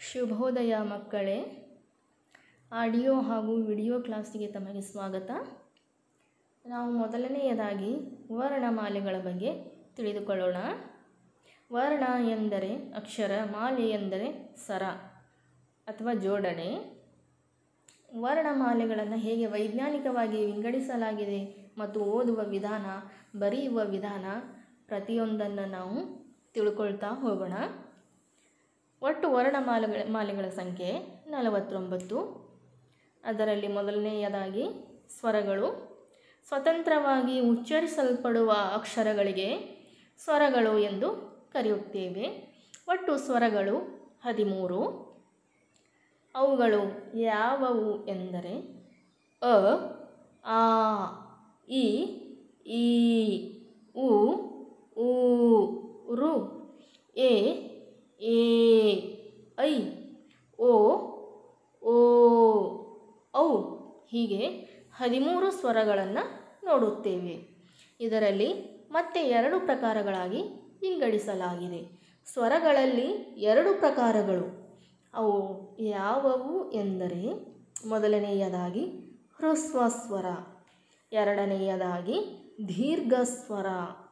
ಶುಭೋದಯ ಮಕ್ಕಳೇ ಆಡಿಯೋ ಹಾಗೂ ವಿಡಿಯೋ ಕ್ಲಾಸಿಗೆ ತಮಗೆ ಸ್ವಾಗತ ನಾವು ಮೊದಲನೆಯದಾಗಿ ವರ್ಣಮಾಲೆಗಳ ಬಗ್ಗೆ ತಿಳಿದುಕೊಳ್ಳೋಣ ವರ್ಣ ಎಂದರೆ ಅಕ್ಷರ ಮಾಲೆ ಎಂದರೆ ಸರ ಅಥವಾ ಜೋಡಣೆ ವರ್ಣಮಾಲೆಗಳನ್ನು ಹೇಗೆ ವೈಜ್ಞಾನಿಕವಾಗಿ ವಿಂಗಡಿಸಲಾಗಿದೆ ಮತ್ತು ಓದುವ ವಿಧಾನ ಬರೆಯುವ ವಿಧಾನ ಪ್ರತಿಯೊಂದನ್ನು ನಾವು ತಿಳ್ಕೊಳ್ತಾ ಹೋಗೋಣ ಒಟ್ಟು ವರ್ಣಮಾಲೆಗಳ ಮಾಲೆಗಳ ಸಂಖ್ಯೆ ನಲವತ್ತೊಂಬತ್ತು ಅದರಲ್ಲಿ ಮೊದಲನೆಯದಾಗಿ ಸ್ವರಗಳು ಸ್ವತಂತ್ರವಾಗಿ ಉಚ್ಚರಿಸಲ್ಪಡುವ ಅಕ್ಷರಗಳಿಗೆ ಸ್ವರಗಳು ಎಂದು ಕರೆಯುತ್ತೇವೆ ಒಟ್ಟು ಸ್ವರಗಳು ಹದಿಮೂರು ಅವುಗಳು ಯಾವುವು ಎಂದರೆ ಅ ಆ ಇ ಈ ಉ ಊ ರು ಎ ಏ ಐ ಓ ಓ ಔ ಹೀಗೆ ಹದಿಮೂರು ಸ್ವರಗಳನ್ನು ನೋಡುತ್ತೇವೆ ಇದರಲ್ಲಿ ಮತ್ತೆ ಎರಡು ಪ್ರಕಾರಗಳಾಗಿ ವಿಂಗಡಿಸಲಾಗಿದೆ ಸ್ವರಗಳಲ್ಲಿ ಎರಡು ಪ್ರಕಾರಗಳು ಅವು ಯಾವುವು ಎಂದರೆ ಮೊದಲನೆಯದಾಗಿ ಹ್ರಸ್ವ ಸ್ವರ ಎರಡನೆಯದಾಗಿ ದೀರ್ಘ ಸ್ವರ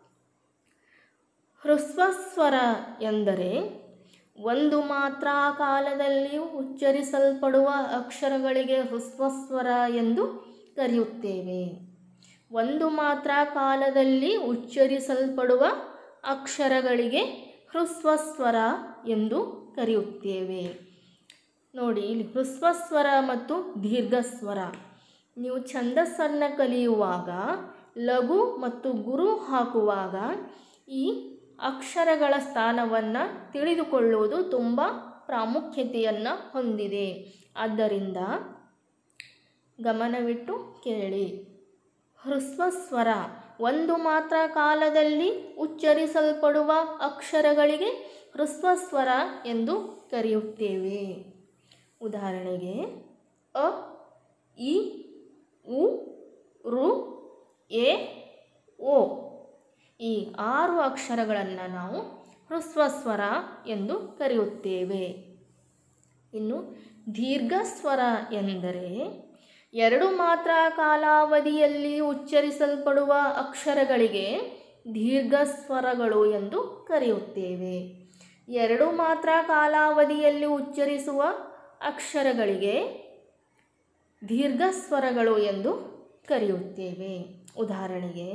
ಹ್ರಸ್ವ ಸ್ವರ ಎಂದರೆ ಒಂದು ಮಾತ್ರ ಕಾಲದಲ್ಲಿ ಉಚ್ಚರಿಸಲ್ಪಡುವ ಅಕ್ಷರಗಳಿಗೆ ಹ್ರಸ್ವ ಸ್ವರ ಎಂದು ಕರೆಯುತ್ತೇವೆ ಒಂದು ಮಾತ್ರ ಕಾಲದಲ್ಲಿ ಉಚ್ಚರಿಸಲ್ಪಡುವ ಅಕ್ಷರಗಳಿಗೆ ಹ್ರಸ್ವ ಸ್ವರ ಎಂದು ಕರೆಯುತ್ತೇವೆ ನೋಡಿ ಇಲ್ಲಿ ಹ್ರಸ್ವ ಸ್ವರ ಮತ್ತು ದೀರ್ಘ ಸ್ವರ ನೀವು ಛಂದಸ್ಸನ್ನು ಕಲಿಯುವಾಗ ಲಘು ಮತ್ತು ಗುರು ಹಾಕುವಾಗ ಈ ಅಕ್ಷರಗಳ ಸ್ಥಾನವನ್ನು ತಿಳಿದುಕೊಳ್ಳುವುದು ತುಂಬ ಪ್ರಾಮುಖ್ಯತೆಯನ್ನು ಹೊಂದಿದೆ ಆದ್ದರಿಂದ ಗಮನವಿಟ್ಟು ಕೇಳಿ ಹ್ರಸ್ವ ಸ್ವರ ಒಂದು ಮಾತ್ರ ಕಾಲದಲ್ಲಿ ಉಚ್ಚರಿಸಲ್ಪಡುವ ಅಕ್ಷರಗಳಿಗೆ ಹ್ರಸ್ವ ಸ್ವರ ಎಂದು ಕರೆಯುತ್ತೇವೆ ಉದಾಹರಣೆಗೆ ಅ ಇ ಉ ರು ಎ ಓ ಈ ಆರು ಅಕ್ಷರಗಳನ್ನು ನಾವು ಹ್ರಸ್ವ ಸ್ವರ ಎಂದು ಕರೆಯುತ್ತೇವೆ ಇನ್ನು ದೀರ್ಘ ಸ್ವರ ಎಂದರೆ ಎರಡು ಮಾತ್ರ ಕಾಲಾವಧಿಯಲ್ಲಿ ಉಚ್ಚರಿಸಲ್ಪಡುವ ಅಕ್ಷರಗಳಿಗೆ ದೀರ್ಘ ಸ್ವರಗಳು ಎಂದು ಕರೆಯುತ್ತೇವೆ ಎರಡು ಮಾತ್ರ ಕಾಲಾವಧಿಯಲ್ಲಿ ಉಚ್ಚರಿಸುವ ಅಕ್ಷರಗಳಿಗೆ ದೀರ್ಘ ಸ್ವರಗಳು ಎಂದು ಕರೆಯುತ್ತೇವೆ ಉದಾಹರಣೆಗೆ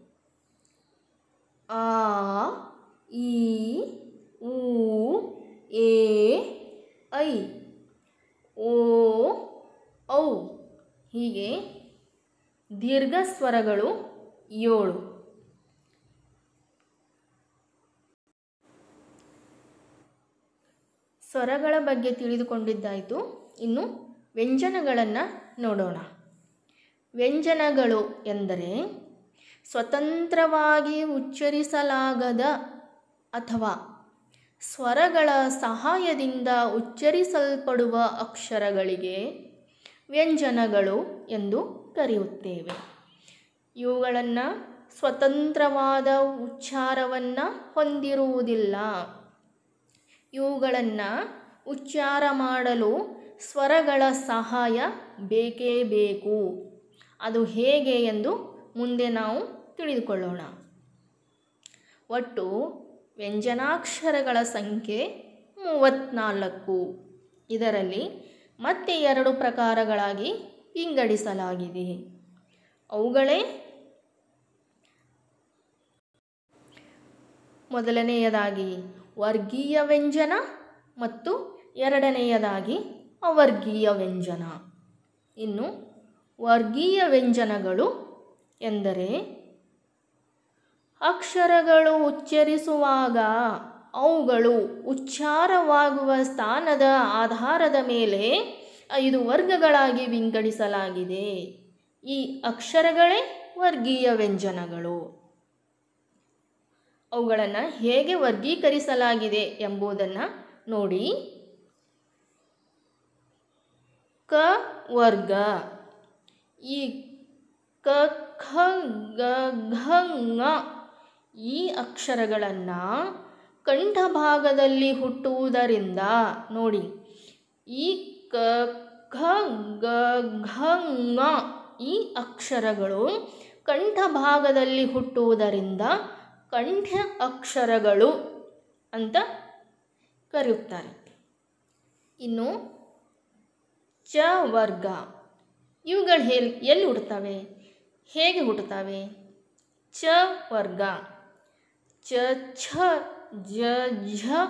ಆ ಈ ಊ ಎ ಐ ಓ ಔ ಹೀಗೆ ದೀರ್ಘ ಸ್ವರಗಳು ಏಳು ಸ್ವರಗಳ ಬಗ್ಗೆ ತಿಳಿದುಕೊಂಡಿದ್ದಾಯಿತು ಇನ್ನು ವ್ಯಂಜನಗಳನ್ನು ನೋಡೋಣ ವ್ಯಂಜನಗಳು ಎಂದರೆ ಸ್ವತಂತ್ರವಾಗಿ ಉಚ್ಚರಿಸಲಾಗದ ಅಥವಾ ಸ್ವರಗಳ ಸಹಾಯದಿಂದ ಉಚ್ಚರಿಸಲ್ಪಡುವ ಅಕ್ಷರಗಳಿಗೆ ವ್ಯಂಜನಗಳು ಎಂದು ಕರೆಯುತ್ತೇವೆ ಇವುಗಳನ್ನು ಸ್ವತಂತ್ರವಾದ ಉಚ್ಚಾರವನ್ನು ಹೊಂದಿರುವುದಿಲ್ಲ ಇವುಗಳನ್ನು ಉಚ್ಚಾರ ಮಾಡಲು ಸ್ವರಗಳ ಸಹಾಯ ಬೇಕೇ ಬೇಕು ಅದು ಹೇಗೆ ಎಂದು ಮುಂದೆ ನಾವು ತಿಳಿದುಕೊಳ್ಳೋಣ ಒಟ್ಟು ವ್ಯಂಜನಾಕ್ಷರಗಳ ಸಂಖ್ಯೆ ಮೂವತ್ತ್ನಾಲ್ಕು ಇದರಲ್ಲಿ ಮತ್ತೆ ಎರಡು ಪ್ರಕಾರಗಳಾಗಿ ವಿಂಗಡಿಸಲಾಗಿದೆ ಅವುಗಳೇ ಮೊದಲನೆಯದಾಗಿ ವರ್ಗೀಯ ವ್ಯಂಜನ ಮತ್ತು ಎರಡನೆಯದಾಗಿ ಅವರ್ಗೀಯ ವ್ಯಂಜನ ಇನ್ನು ವರ್ಗೀಯ ವ್ಯಂಜನಗಳು ಎಂದರೆ ಅಕ್ಷರಗಳು ಉಚ್ಚರಿಸುವಾಗ ಅವುಗಳು ಉಚ್ಚಾರವಾಗುವ ಸ್ಥಾನದ ಆಧಾರದ ಮೇಲೆ ಐದು ವರ್ಗಗಳಾಗಿ ವಿಂಗಡಿಸಲಾಗಿದೆ ಈ ಅಕ್ಷರಗಳೇ ವರ್ಗೀಯ ವ್ಯಂಜನಗಳು ಅವುಗಳನ್ನು ಹೇಗೆ ವರ್ಗೀಕರಿಸಲಾಗಿದೆ ಎಂಬುದನ್ನು ನೋಡಿ ಕ ವರ್ಗ ಈ ಕ ಖ ಗ ಘ ङ ಈ ಅಕ್ಷರಗಳನ್ನು ಕಂಠಭಾಗದಲ್ಲಿ ಹುಟ್ಟುವುದರಿಂದ ನೋಡಿ ಈ ಕ ಖ ಗ ಘ ङ ಈ ಅಕ್ಷರಗಳು ಕಂಠ ಭಾಗದಲ್ಲಿ ಹುಟ್ಟುವುದರಿಂದ ಕಂಠ ಅಕ್ಷರಗಳು ಅಂತ ಕರೆಯುತ್ತಾರೆ ಇನ್ನು ಚ ವರ್ಗ ಇವುಗಳು ಹೇಳಿ ಎಲ್ಲಿ ಹುಟ್ಟುತ್ತವೆ ಹೇಗೆ ಹುಟ್ಟುತ್ತವೆ ಚ ವರ್ಗ ಚ ಛ ಜ ಝ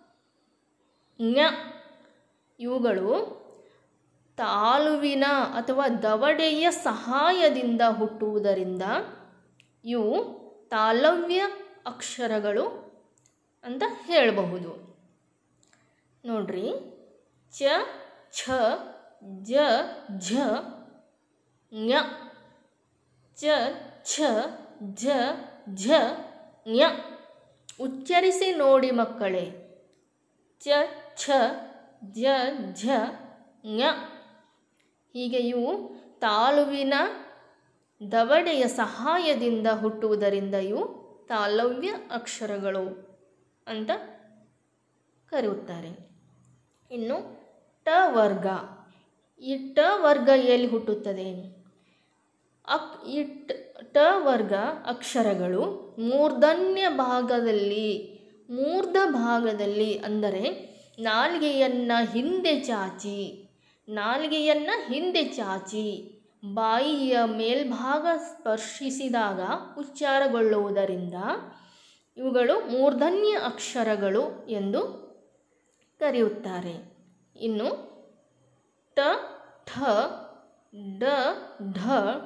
ಞ ಇವುಗಳು ತಾಲುವಿನ ಅಥವಾ ದವಡೆಯ ಸಹಾಯದಿಂದ ಹುಟ್ಟುವುದರಿಂದ ಇವು ತಾಲವ್ಯ ಅಕ್ಷರಗಳು ಅಂತ ಹೇಳಬಹುದು ನೋಡ್ರಿ ಚ ಛ ಜ ಝ ಞ ಚ ಛ ಜ ಝ ಞ ಉಚ್ಚರಿಸಿ ನೋಡಿ ಮಕ್ಕಳೇ ಚ ಛ ಜ ಝ ಞ ಹೀಗೆ ಇವು ತಾಲುವಿನ ದವಡೆಯ ಸಹಾಯದಿಂದ ಹುಟ್ಟುವುದರಿಂದ ಇವು ತಾಲವ್ಯ ಅಕ್ಷರಗಳು ಅಂತ ಕರೆಯುತ್ತಾರೆ ಇನ್ನು ಟ ವರ್ಗ ಈ ಟ ವರ್ಗ ಎಲ್ಲಿ ಹುಟ್ಟುತ್ತದೆ ಅಕ್ ಈ ಟ ಟ ವರ್ಗ ಅಕ್ಷರಗಳು ಮೂರ್ಧನ್ಯ ಭಾಗದಲ್ಲಿ ಮೂರ್ಧ ಭಾಗದಲ್ಲಿ ಅಂದರೆ ನಾಲಿಗೆಯನ್ನು ಹಿಂದೆ ಚಾಚಿ ನಾಲಿಗೆಯನ್ನು ಹಿಂದೆ ಚಾಚಿ ಬಾಯಿಯ ಮೇಲ್ಭಾಗ ಸ್ಪರ್ಶಿಸಿದಾಗ ಉಚ್ಚಾರಗೊಳ್ಳುವುದರಿಂದ ಇವುಗಳು ಮೂರ್ಧನ್ಯ ಅಕ್ಷರಗಳು ಎಂದು ಕರೆಯುತ್ತಾರೆ ಇನ್ನು ಟ ಠ ಡ ಢ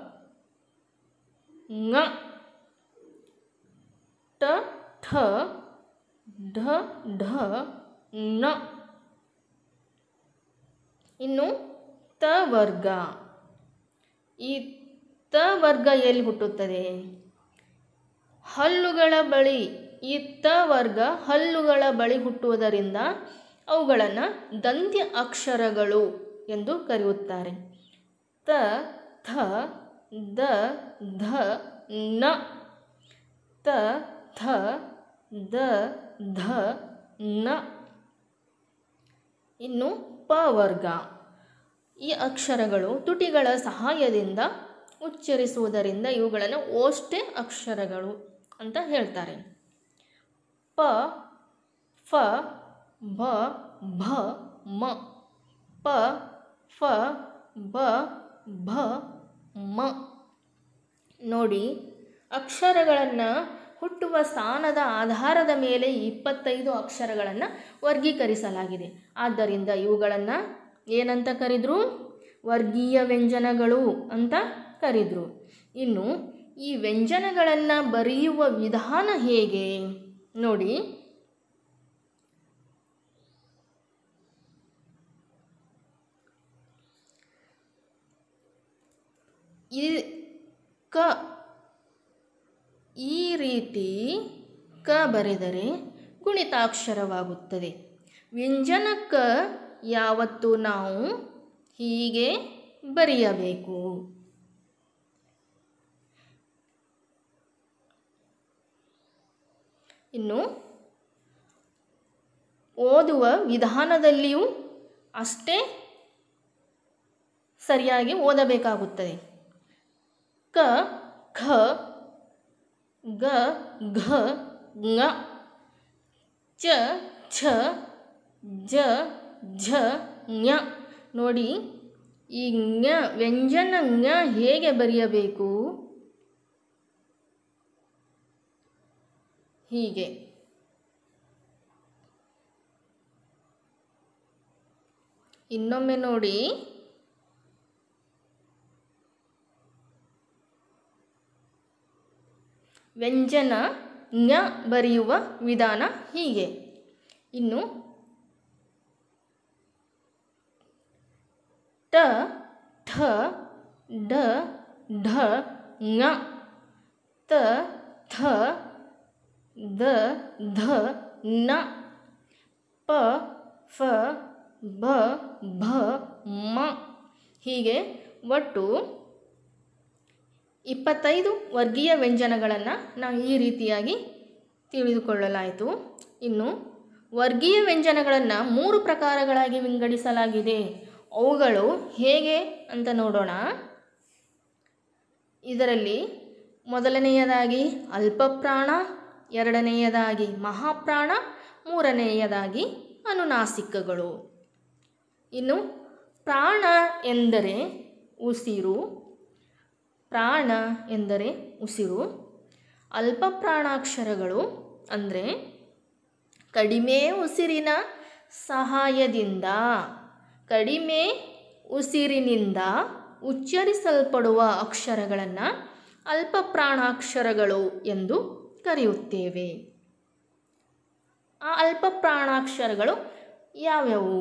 ङ ಟ ಠ ಢ ಢ ಣ ಇನ್ನು ತ ವರ್ಗ ಈ ತ ವರ್ಗ ಎಲ್ಲಿ ಹುಟ್ಟುತ್ತದೆ ಹಲ್ಲುಗಳ ಬಳಿ ಈ ತ ವರ್ಗ ಹಲ್ಲುಗಳ ಬಳಿ ಹುಟ್ಟುವುದರಿಂದ ಅವುಗಳನ್ನು ದಂತ್ಯ ಅಕ್ಷರಗಳು ಎಂದು ಕರೆಯುತ್ತಾರೆ ತ ಥ ದ ಧ ನ ತ ಥ ದ ಧ ನ ಇನ್ನು ಪ ವರ್ಗ ಈ ಅಕ್ಷರಗಳು ತುಟಿಗಳ ಸಹಾಯದಿಂದ ಉಚ್ಚರಿಸುವುದರಿಂದ ಇವುಗಳನ್ನು ಓಷ್ಟೆ ಅಕ್ಷರಗಳು ಅಂತ ಹೇಳ್ತಾರೆ ಪ ಫ ಬ ಭ ಮ ಪ ಫ ಬ ಭ ಮ ನೋಡಿ ಅಕ್ಷರಗಳನ್ನು ಹುಟ್ಟುವ ಸ್ಥಾನದ ಆಧಾರದ ಮೇಲೆ ಇಪ್ಪತ್ತೈದು ಅಕ್ಷರಗಳನ್ನು ವರ್ಗೀಕರಿಸಲಾಗಿದೆ ಆದ್ದರಿಂದ ಇವುಗಳನ್ನು ಏನಂತ ಕರೆದ್ರು ವರ್ಗೀಯ ವ್ಯಂಜನಗಳು ಅಂತ ಕರೆದ್ರು ಇನ್ನು ಈ ವ್ಯಂಜನಗಳನ್ನು ಬರೆಯುವ ವಿಧಾನ ಹೇಗೆ ನೋಡಿ ಈ ಕ ಈ ರೀತಿ ಕ ಬರೆದರೆ ಗುಣಿತಾಕ್ಷರವಾಗುತ್ತದೆ ವ್ಯಂಜನ ಕ ಯಾವತ್ತು ನಾವು ಹೀಗೆ ಬರೆಯಬೇಕು ಇನ್ನು ಓದುವ ವಿಧಾನದಲ್ಲಿಯೂ ಅಷ್ಟೇ ಸರಿಯಾಗಿ ಓದಬೇಕಾಗುತ್ತದೆ ಕ ಖ ಗ ಘ ङ ಚ ಛ ಜ ಝ ಞ ನೋಡಿ ಈ ಞ ವ್ಯಂಜನ ಞ ಹೇಗೆ ಬರೆಯಬೇಕು ಹೀಗೆ ಇನ್ನೊಮ್ಮೆ ನೋಡಿ ವ್ಯಂಜನ ಞ ಬರೆಯುವ ವಿಧಾನ ಹೀಗೆ ಇನ್ನು ಟ ಠ ಡ ಢ ಞ ತ ಥ ದ ಧ ನ ಪ ಫ ಬ ಭ ಮ ಹೀಗೆ ಒಟ್ಟು ಇಪ್ಪತ್ತೈದು ವರ್ಗೀಯ ವ್ಯಂಜನಗಳನ್ನು ನಾವು ಈ ರೀತಿಯಾಗಿ ತಿಳಿದುಕೊಳ್ಳಲಾಯಿತು ಇನ್ನು ವರ್ಗೀಯ ವ್ಯಂಜನಗಳನ್ನು ಮೂರು ಪ್ರಕಾರಗಳಾಗಿ ವಿಂಗಡಿಸಲಾಗಿದೆ ಅವುಗಳು ಹೇಗೆ ಅಂತ ನೋಡೋಣ ಇದರಲ್ಲಿ ಮೊದಲನೆಯದಾಗಿ ಅಲ್ಪಪ್ರಾಣ ಎರಡನೆಯದಾಗಿ ಮಹಾಪ್ರಾಣ ಮೂರನೆಯದಾಗಿ ಅನುನಾಸಿಕಗಳು ಇನ್ನು ಪ್ರಾಣ ಎಂದರೆ ಉಸಿರು ಪ್ರಾಣ ಎಂದರೆ ಉಸಿರು ಅಲ್ಪ ಪ್ರಾಣಾಕ್ಷರಗಳು ಅಂದರೆ ಕಡಿಮೆ ಉಸಿರಿನ ಸಹಾಯದಿಂದ ಕಡಿಮೆ ಉಸಿರಿನಿಂದ ಉಚ್ಚರಿಸಲ್ಪಡುವ ಅಕ್ಷರಗಳನ್ನು ಅಲ್ಪ ಪ್ರಾಣಾಕ್ಷರಗಳು ಎಂದು ಕರೆಯುತ್ತೇವೆ ಆ ಅಲ್ಪ ಪ್ರಾಣಾಕ್ಷರಗಳು ಯಾವ್ಯಾವು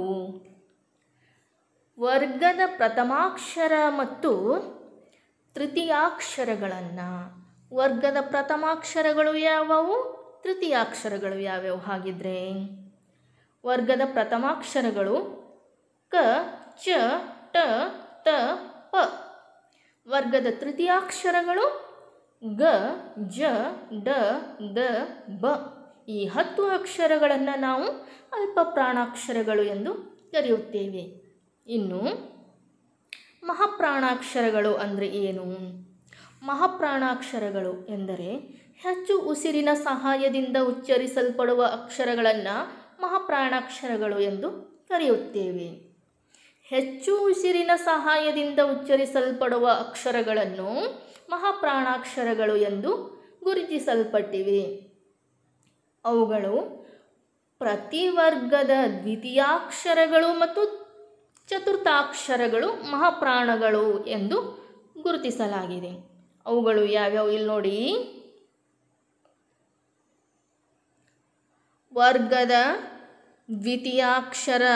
ವರ್ಗದ ಪ್ರಥಮಾಕ್ಷರ ಮತ್ತು ತೃತೀಯಾಕ್ಷರಗಳನ್ನು ವರ್ಗದ ಪ್ರಥಮಾಕ್ಷರಗಳು ಯಾವುವು ತೃತೀಯಾಕ್ಷರಗಳು ಯಾವ್ಯಾವು ಹಾಗಿದ್ರೆ ವರ್ಗದ ಪ್ರಥಮಾಕ್ಷರಗಳು ಕ ಚ ಟ ತ ಪ ವರ್ಗದ ತೃತೀಯಾಕ್ಷರಗಳು ಗ ಜ ಡ ದ ಬ ಈ ಹತ್ತು ಅಕ್ಷರಗಳನ್ನು ನಾವು ಅಲ್ಪ ಪ್ರಾಣಾಕ್ಷರಗಳು ಎಂದು ಕರೆಯುತ್ತೇವೆ ಇನ್ನು ಮಹಾಪ್ರಾಣಾಕ್ಷರಗಳು ಅಂದರೆ ಏನು ಮಹಾಪ್ರಾಣಾಕ್ಷರಗಳು ಎಂದರೆ ಹೆಚ್ಚು ಉಸಿರಿನ ಸಹಾಯದಿಂದ ಉಚ್ಚರಿಸಲ್ಪಡುವ ಅಕ್ಷರಗಳನ್ನು ಮಹಾಪ್ರಾಣಾಕ್ಷರಗಳು ಎಂದು ಕರೆಯುತ್ತೇವೆ ಹೆಚ್ಚು ಉಸಿರಿನ ಸಹಾಯದಿಂದ ಉಚ್ಚರಿಸಲ್ಪಡುವ ಅಕ್ಷರಗಳನ್ನು ಮಹಾಪ್ರಾಣಾಕ್ಷರಗಳು ಎಂದು ಗುರುತಿಸಲ್ಪಟ್ಟಿವೆ ಅವುಗಳು ಪ್ರತಿ ವರ್ಗದ ದ್ವಿತೀಯಾಕ್ಷರಗಳು ಮತ್ತು ಚತುರ್ಥಾಕ್ಷರಗಳು ಮಹಾಪ್ರಾಣಗಳು ಎಂದು ಗುರುತಿಸಲಾಗಿದೆ ಅವುಗಳು ಯಾವ್ಯಾವು ಇಲ್ಲಿ ನೋಡಿ ವರ್ಗದ ದ್ವಿತೀಯಾಕ್ಷರ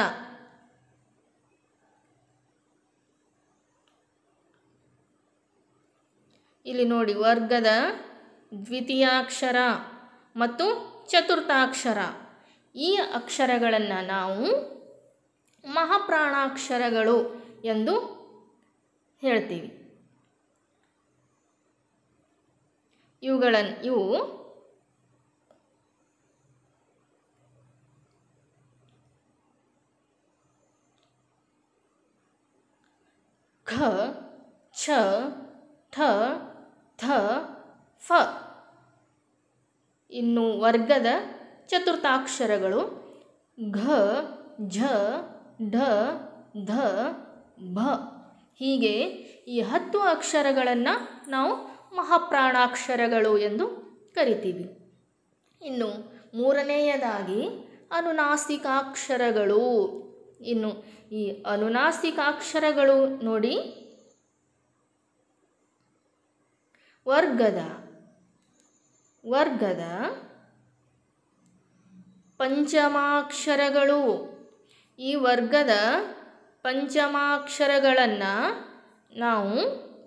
ಇಲ್ಲಿ ನೋಡಿ ವರ್ಗದ ದ್ವಿತೀಯಾಕ್ಷರ ಮತ್ತು ಚತುರ್ಥಾಕ್ಷರ ಈ ಅಕ್ಷರಗಳನ್ನು ನಾವು ಮಹಾಪ್ರಾಣಾಕ್ಷರಗಳು ಎಂದು ಹೇಳ್ತೀವಿ ಇವುಗಳನ್ನು ಇವು ಖ ಛ ಠ ಥ ಫ ಇನ್ನು ವರ್ಗದ ಚತುರ್ಥಾಕ್ಷರಗಳು ಘ ಝ ಢ ಧ ಭ ಹೀಗೆ ಈ ಹತ್ತು ಅಕ್ಷರಗಳನ್ನು ನಾವು ಮಹಾಪ್ರಾಣಾಕ್ಷರಗಳು ಎಂದು ಕರಿತೀವಿ ಇನ್ನು ಮೂರನೆಯದಾಗಿ ಅನುನಾಸಿಕಾಕ್ಷರಗಳು ಇನ್ನು ಈ ಅನುನಾಸಿಕಾಕ್ಷರಗಳು ನೋಡಿ ವರ್ಗದ ವರ್ಗದ ಪಂಚಮಾಕ್ಷರಗಳು ಈ ವರ್ಗದ ಪಂಚಮಾಕ್ಷರಗಳನ್ನು ನಾವು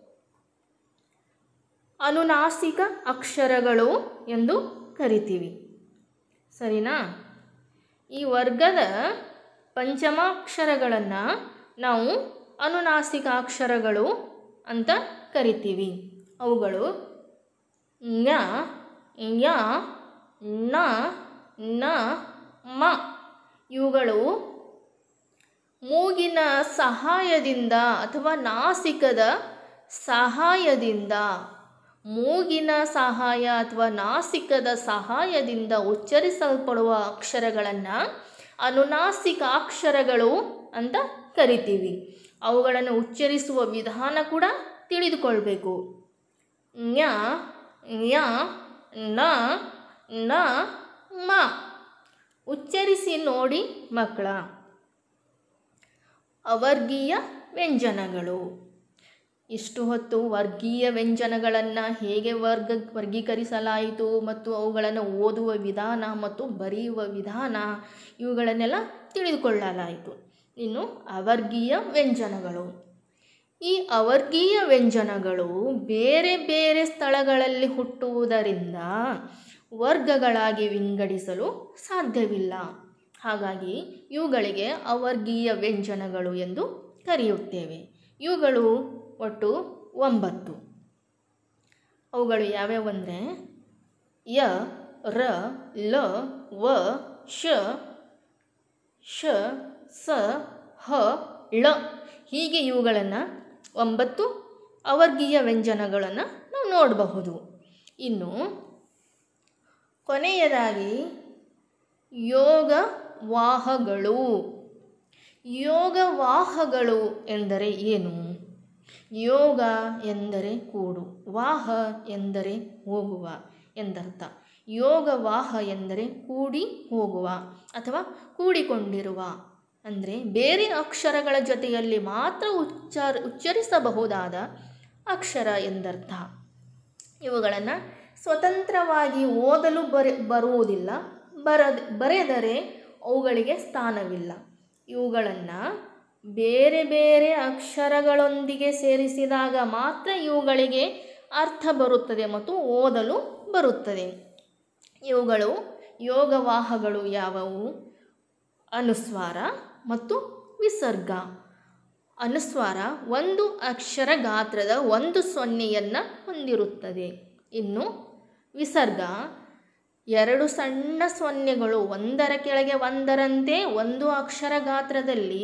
ಅನುನಾಸಿಕ ಅಕ್ಷರಗಳು ಎಂದು ಕರಿತೀವಿ ಸರಿನಾ ಈ ವರ್ಗದ ಪಂಚಮಾಕ್ಷರಗಳನ್ನು ನಾವು ಅನುನಾಸಿಕಾಕ್ಷರಗಳು ಅಂತ ಕರಿತೀವಿ ಅವುಗಳು ಞ ಞ ನ ನ ಮ ಇವುಗಳು ಮೂಗಿನ ಸಹಾಯದಿಂದ ಅಥವಾ ನಾಸಿಕದ ಸಹಾಯದಿಂದ ಮೂಗಿನ ಸಹಾಯ ಅಥವಾ ನಾಸಿಕದ ಸಹಾಯದಿಂದ ಉಚ್ಚರಿಸಲ್ಪಡುವ ಅಕ್ಷರಗಳನ್ನು ಅನುನಾಸಿಕಾಕ್ಷರಗಳು ಅಂತ ಕರಿತೀವಿ ಅವುಗಳನ್ನು ಉಚ್ಚರಿಸುವ ವಿಧಾನ ಕೂಡ ತಿಳಿದುಕೊಳ್ಬೇಕು ಞ ಞ ನ ನ ಮ ಉಚ್ಚರಿಸಿ ನೋಡಿ ಮಕ್ಕಳ ಅವರ್ಗೀಯ ವ್ಯಂಜನಗಳು ಇಷ್ಟು ಹೊತ್ತು ವರ್ಗೀಯ ವ್ಯಂಜನಗಳನ್ನು ಹೇಗೆ ವರ್ಗ ವರ್ಗೀಕರಿಸಲಾಯಿತು ಮತ್ತು ಅವುಗಳನ್ನು ಓದುವ ವಿಧಾನ ಮತ್ತು ಬರೆಯುವ ವಿಧಾನ ಇವುಗಳನ್ನೆಲ್ಲ ತಿಳಿದುಕೊಳ್ಳಲಾಯಿತು ಇನ್ನು ಅವರ್ಗೀಯ ವ್ಯಂಜನಗಳು ಈ ಅವರ್ಗೀಯ ವ್ಯಂಜನಗಳು ಬೇರೆ ಬೇರೆ ಸ್ಥಳಗಳಲ್ಲಿ ಹುಟ್ಟುವುದರಿಂದ ವರ್ಗಗಳಾಗಿ ವಿಂಗಡಿಸಲು ಸಾಧ್ಯವಿಲ್ಲ ಹಾಗಾಗಿ ಇವುಗಳಿಗೆ ಅವರ್ಗೀಯ ವ್ಯಂಜನಗಳು ಎಂದು ಕರೆಯುತ್ತೇವೆ ಇವುಗಳು ಒಟ್ಟು ಒಂಬತ್ತು ಅವುಗಳು ಯಾವ್ಯಾವಂದರೆ ಯ ರ ಲ ವ ಶ ಶ ಸ ಹ ಳ ಹೀಗೆ ಇವುಗಳನ್ನು ಒಂಬತ್ತು ಅವರ್ಗೀಯ ವ್ಯಂಜನಗಳನ್ನು ನಾವು ನೋಡಬಹುದು ಇನ್ನು ಕೊನೆಯದಾಗಿ ಯೋಗವಾಹಗಳು ಯೋಗವಾಹಗಳು ಎಂದರೆ ಏನು ಯೋಗ ಎಂದರೆ ಕೂಡು ವಾಹ ಎಂದರೆ ಹೋಗುವ ಎಂದರ್ಥ ಯೋಗವಾಹ ಎಂದರೆ ಕೂಡಿ ಹೋಗುವ ಅಥವಾ ಕೂಡಿಕೊಂಡಿರುವ ಅಂದರೆ ಬೇರೆ ಅಕ್ಷರಗಳ ಜೊತೆಯಲ್ಲಿ ಮಾತ್ರ ಉಚ್ಚಾರ ಉಚ್ಚರಿಸಬಹುದಾದ ಅಕ್ಷರ ಎಂದರ್ಥ ಇವುಗಳನ್ನು ಸ್ವತಂತ್ರವಾಗಿ ಓದಲು ಬರೆ ಬರುವುದಿಲ್ಲ ಬರದ ಬರೆದರೆ ಅವುಗಳಿಗೆ ಸ್ಥಾನವಿಲ್ಲ ಇವುಗಳನ್ನು ಬೇರೆ ಬೇರೆ ಅಕ್ಷರಗಳೊಂದಿಗೆ ಸೇರಿಸಿದಾಗ ಮಾತ್ರ ಇವುಗಳಿಗೆ ಅರ್ಥ ಬರುತ್ತದೆ ಮತ್ತು ಓದಲು ಬರುತ್ತದೆ ಇವುಗಳು ಯೋಗವಾಹಗಳು ಯಾವುವು ಅನುಸ್ವಾರ ಮತ್ತು ವಿಸರ್ಗ ಅನುಸ್ವಾರ ಒಂದು ಅಕ್ಷರ ಗಾತ್ರದ ಒಂದು ಸೊನ್ನೆಯನ್ನು ಹೊಂದಿರುತ್ತದೆ ಇನ್ನು ವಿಸರ್ಗ ಎರಡು ಸಣ್ಣ ಸೊನ್ನೆಗಳು ಒಂದರ ಕೆಳಗೆ ಒಂದರಂತೆ ಒಂದು ಅಕ್ಷರ ಗಾತ್ರದಲ್ಲಿ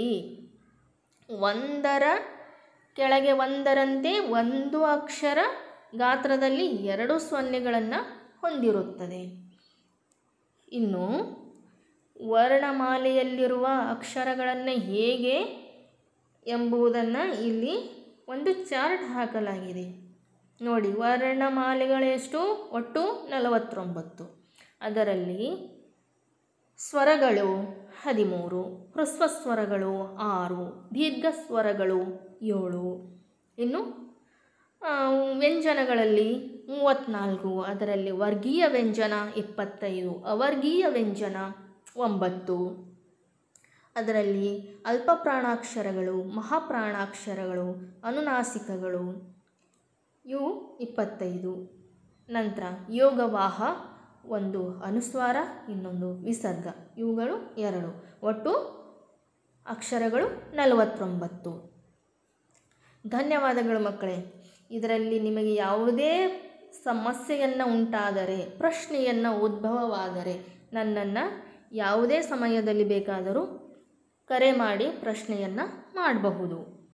ಒಂದರ ಕೆಳಗೆ ಒಂದರಂತೆ ಒಂದು ಅಕ್ಷರ ಗಾತ್ರದಲ್ಲಿ ಎರಡು ಸೊನ್ನೆಗಳನ್ನು ಹೊಂದಿರುತ್ತದೆ ಇನ್ನು ವರ್ಣಮಾಲೆಯಲ್ಲಿರುವ ಅಕ್ಷರಗಳನ್ನು ಹೇಗೆ ಎಂಬುದನ್ನು ಇಲ್ಲಿ ಒಂದು ಚಾರ್ಟ್ ಹಾಕಲಾಗಿದೆ ನೋಡಿ ವರ್ಣಮಾಲೆಗಳೆಷ್ಟು ಒಟ್ಟು ನಲವತ್ತೊಂಬತ್ತು ಅದರಲ್ಲಿ ಸ್ವರಗಳು ಹದಿಮೂರು ಹ್ರಸ್ವ ಸ್ವರಗಳು ಆರು ದೀರ್ಘ ಸ್ವರಗಳು ಏಳು ಇನ್ನು ಆ, ವ್ಯಂಜನಗಳಲ್ಲಿ ಮೂವತ್ತ್ನಾಲ್ಕು ಅದರಲ್ಲಿ ವರ್ಗೀಯ ವ್ಯಂಜನ ಇಪ್ಪತ್ತೈದು ಅವರ್ಗೀಯ ವ್ಯಂಜನ ಒಂಬತ್ತು ಅದರಲ್ಲಿ ಅಲ್ಪ ಪ್ರಾಣಾಕ್ಷರಗಳು ಮಹಾಪ್ರಾಣಾಕ್ಷರಗಳು ಅನುನಾಸಿಕಗಳು ಇವು ಇಪ್ಪತ್ತೈದು ನಂತರ ಯೋಗವಾಹ ಒಂದು ಅನುಸ್ವಾರ ಇನ್ನೊಂದು ವಿಸರ್ಗ ಇವುಗಳು ಎರಡು ಒಟ್ಟು ಅಕ್ಷರಗಳು ನಲವತ್ತೊಂಬತ್ತು ಧನ್ಯವಾದಗಳು ಮಕ್ಕಳೇ ಇದರಲ್ಲಿ ನಿಮಗೆ ಯಾವುದೇ ಸಮಸ್ಯೆಯನ್ನು ಉಂಟಾದರೆ ಪ್ರಶ್ನೆಯನ್ನು ಉದ್ಭವವಾದರೆ ನನ್ನನ್ನು ಯಾವುದೇ ಸಮಯದಲ್ಲಿ ಬೇಕಾದರೂ ಕರೆ ಮಾಡಿ ಪ್ರಶ್ನೆಯನ್ನು ಮಾಡಬಹುದು